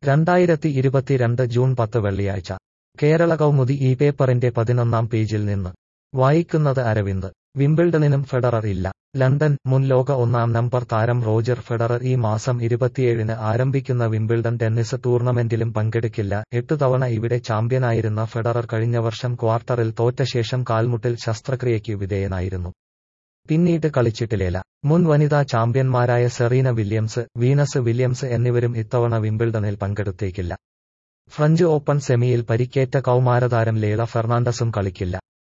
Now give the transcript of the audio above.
രണ്ടായിരത്തി ഇരുപത്തിരണ്ട് ജൂൺ പത്ത് വെള്ളിയാഴ്ച കേരള കൗമുദി ഈ പേപ്പറിന്റെ പതിനൊന്നാം പേജിൽ നിന്ന് വായിക്കുന്നത് അരവിന്ദ് വിംബിൾഡണിനും ഫെഡറർ ഇല്ല ലണ്ടൻ മുൻ ലോക ഒന്നാം നമ്പർ താരം റോജർ ഫെഡറർ ഈ മാസം ഇരുപത്തിയേഴിന് ആരംഭിക്കുന്ന വിംബിൾഡൺ ടെന്നീസ് ടൂർണമെന്റിലും പങ്കെടുക്കില്ല എട്ടു തവണ ഇവിടെ ചാമ്പ്യനായിരുന്ന ഫെഡറർ കഴിഞ്ഞ വർഷം ക്വാർട്ടറിൽ തോറ്റ ശേഷം കാൽമുട്ടിൽ ശസ്ത്രക്രിയയ്ക്ക് വിധേയനായിരുന്നു പിന്നീട് കളിച്ചിട്ടില്ല മുൻ വനിതാ ചാമ്പ്യന്മാരായ സെറീന വില്യംസ് വീനസ് വില്യംസ് എന്നിവരും ഇത്തവണ വിംബിൾഡണിൽ പങ്കെടുത്തേക്കില്ല ഫ്രഞ്ച് ഓപ്പൺ സെമിയിൽ പരിക്കേറ്റ കൗമാരതാരം ലേള ഫെർണാണ്ടസും കളിക്കില്ല